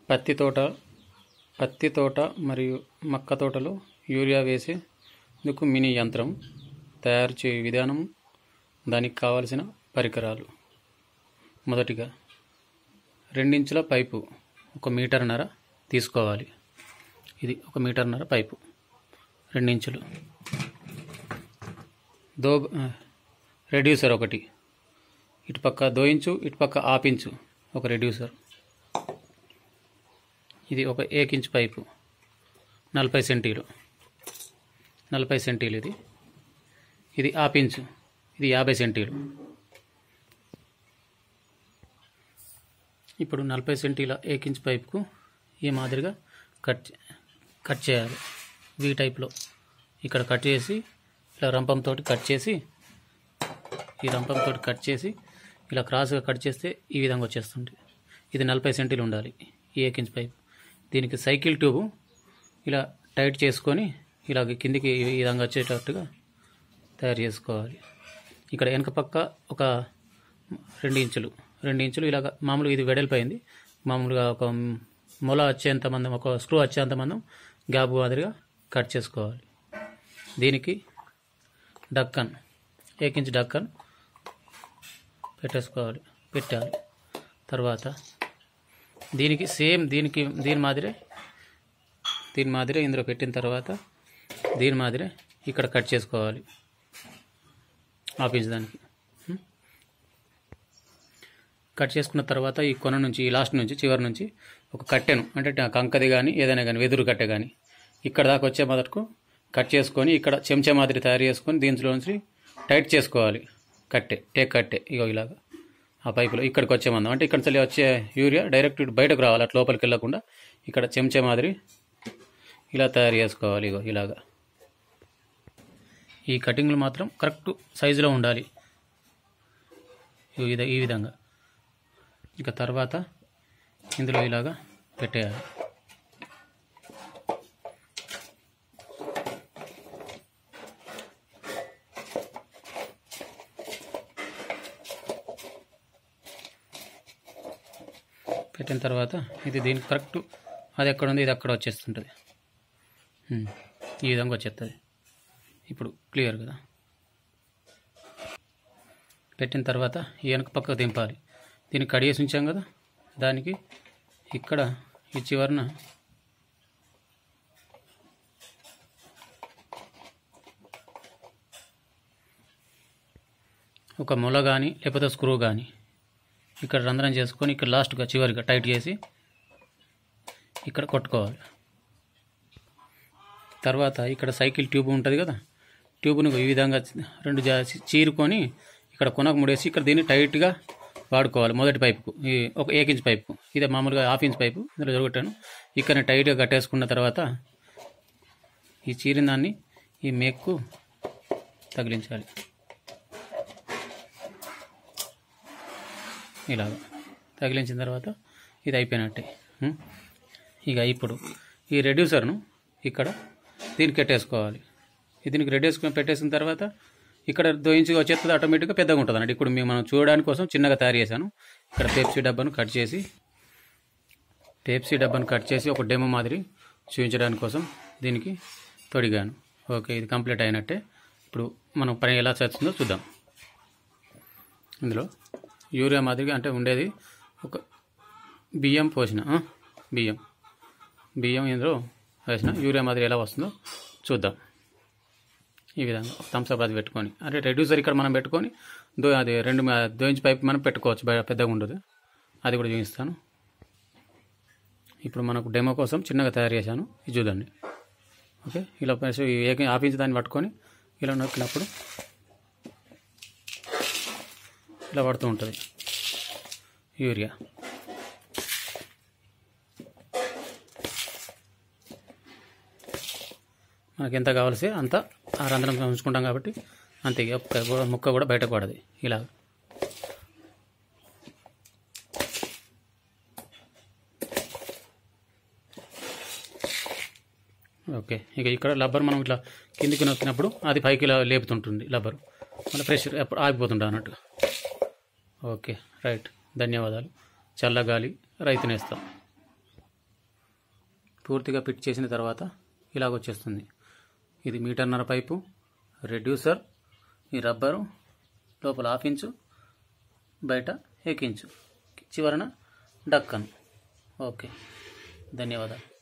పత్తి తోట పత్తి తోట మరియు మక్క తోటలో యూరియా వేసేందుకు మినీ యంత్రం తయారు చేయు విధానం దానికి కావలసిన పరికరాలు మొదటిగా రెండించుల పైపు ఒక మీటర్న్నర తీసుకోవాలి ఇది ఒక మీటర్న్నర పైపు రెండించులు దో రెడ్యూసర్ ఒకటి ఇటుపక్క దోయించు ఇటుపక్క ఆపించు ఒక రెడ్యూసర్ ఇది ఒక ఏకించ్ పైపు నలభై సెంటీలు నలభై సెంటీలు ఇది ఇది ఆపించు ఇది యాభై సెంటీలు ఇప్పుడు నలభై సెంటీల ఏకించ్ పైపుకు ఈ మాదిరిగా కట్ చే- కట్ చేయాలి వీ టైప్లో ఇక్కడ కట్ చేసి ఇలా రంపంతో కట్ చేసి ఈ రంపంతో కట్ చేసి ఇలా క్రాస్గా కట్ చేస్తే ఈ విధంగా వచ్చేస్తుంది ఇది నలభై సెంటీలు ఉండాలి ఈ ఏకించ్ పైప్ దీనికి సైకిల్ ట్యూబు ఇలా టైట్ చేసుకొని ఇలా కిందికి ఈ విధంగా వచ్చేటట్టుగా తయారు చేసుకోవాలి ఇక్కడ వెనక పక్క ఒక రెండు ఇంచులు రెండు ఇంచులు ఇలాగ మామూలుగా ఇది వెడల్పోయింది మామూలుగా ఒక మొల వచ్చేంత మందం ఒక స్క్రూ వచ్చేంత మందం గ్యాప్ మాదిరిగా కట్ చేసుకోవాలి దీనికి డక్కన్ ఏకించి డక్కన్ పెట్టేసుకోవాలి పెట్టాలి తర్వాత దీనికి సేమ్ దీనికి దీని మాదిరే దీని మాదిరే ఇందులో పెట్టిన తర్వాత దీని మాదిరే ఇక్కడ కట్ చేసుకోవాలి ఆపించడానికి హ్మ్. కట్ చేసుకున్న తర్వాత ఈ కొన నుంచి ఈ లాస్ట్ నుంచి చివరి నుంచి ఒక కట్టెను అంటే ట- కంకది కానీ ఏదైనా కానీ వెదురు కట్టె కానీ ఇక్కడ దాకా వచ్చే మొదటకు కట్ చేసుకొని ఇక్కడ చెంచా మాదిరి తయారు చేసుకొని దీంట్లో నుంచి టైట్ చేసుకోవాలి కట్టె టేక్ కట్టె ఇగో ఇలాగా ఆ పైపులో ఇక్కడికి వచ్చే మందం అంటే ఇక్కడ నుంచి వచ్చే యూరియా డైరెక్ట్ ఇటు బయటకు రావాలి అట్లా లోపలికి వెళ్ళకుండా ఇక్కడ చెంచా మాదిరి ఇలా తయారు చేసుకోవాలి ఇగో ఇలాగా ఈ కటింగ్లు మాత్రం కరెక్ట్ సైజులో ఉండాలి ఈ విధ- ఈ విధంగా ఇక తర్వాత ఇందులో ఇలాగా పెట్టేయాలి పెట్టిన తర్వాత ఇది దీనికి కరెక్ట్ అది ఎక్కడ ఉంది ఇది అక్కడ వచ్చేస్తుంటుంది ఉమ్, ఈ విధంగా వచ్చేస్తుంది ఇప్పుడు క్లియర్ కదా పెట్టిన తర్వాత ఈ వెనక పక్కకు దింపాలి దీన్ని కడిగేసి ఉంచాం కదా దానికి ఇక్కడ ఈ చివరన ఒక మొల కానీ లేకపోతే స్క్రూ కానీ ఇక్కడ రంధ్రం చేసుకొని ఇక్కడ లాస్ట్గా చివరిగా టైట్ చేసి ఇక్కడ కొట్టుకోవాలి తర్వాత ఇక్కడ సైకిల్ ట్యూబ్ ఉంటుంది కదా ట్యూబ్ను ఈ విధంగా రెండు జా చీరుకొని ఇక్కడ కొనకు ముడేసి ఇక్కడ దీన్ని టైట్గా వాడుకోవాలి మొదటి పైపుకు ఈ ఒక ఏక్ ఇంచ్ పైపు ఇదే మామూలుగా హాఫ్ ఇంచ్ పైపు ఇందులో జరగొట్టాను ఇక్కడ టైట్గా కట్టేసుకున్న తర్వాత ఈ చీరిన దాన్ని ఈ మేక్కు తగిలించాలి ఇలాగ తగిలించిన తర్వాత ఇది అయిపోయినట్టే ఉం? ఇక ఇప్పుడు ఈ రెడ్యూసర్ను ఇక్కడ దీనికి పెట్టేసుకోవాలి ఇది దీనికి రెడ్యూసుకొని పెట్టేసిన తర్వాత ఇక్కడ దోయించి వచ్చేస్తుంది ఆటోమేటిక్గా పెద్దగా ఉంటుంది అన్నట్టు ఇప్పుడు మేము మనం చూడడానికి కోసం చిన్నగా తయారు చేశాను ఇక్కడ పెప్సీ డబ్బాను కట్ చేసి పెప్సీ డబ్బాను కట్ చేసి ఒక డెమో మాదిరి చూపించడానికి కోసం దీనికి తొడిగాను ఓకే ఇది కంప్లీట్ అయినట్టే ఇప్పుడు మనం పని ఎలా చేస్తుందో చూద్దాం ఇందులో యూరియా మాదిరిగా అంటే ఉండేది ఒక బియ్యం పోసిన ఆ? బియ్యం బియ్యం ఇందులో వేసిన యూరియా మాదిరి ఎలా వస్తుందో చూద్దాం ఈ విధంగా ఒక థమ్స్అప్ అది పెట్టుకొని అంటే రెడ్యూసర్ ఇక్కడ మనం పెట్టుకొని దో అది రెండు మా- దో ఇంచ్ పైప్ మనం పెట్టుకోవచ్చు బయ- పెద్దగా ఉండదు అది కూడా చూపిస్తాను ఇప్పుడు మనకు డెమో కోసం చిన్నగా తయారు చేశాను ఇది చూడండి ఓకే ఇలా ప్రెస్ ఈ ఏక ఆపించి దాన్ని పట్టుకొని ఇలా నొక్కినప్పుడు ఇలా పడుతూ ఉంటుంది యూరియా మనకి ఎంత కావాల్సి అంత ఆ రంధ్రం ఉంచుకుంటాం కాబట్టి అంతే ఇక ఒక్క కూడా- ముక్క కూడా బయటకు పడదు ఇలా ఓకే ఇక ఇక్కడ లబ్బర్ మనం ఇట్లా కిందికి నొక్కినప్పుడు అది పైకి ఇలా లేపుతుంటుంది లబ్బర్ మళ్ళీ ప్రెషర్ ఎప్పుడు ఆగిపోతుంటుంది అన్నట్టు ఓకే రైట్ ధన్యవాదాలు చల్లగాలి రైతునేస్తాం పూర్తిగా ఫిట్ చేసిన తర్వాత ఇలాగ వచ్చేస్తుంది ఇది మీటర్నర పైపు రెడ్యూసర్ ఈ రబ్బరు లోపల హాఫ్ ఇంచు బయట ఏకించు చివరన డక్కన్ ఓకే ధన్యవాదాలు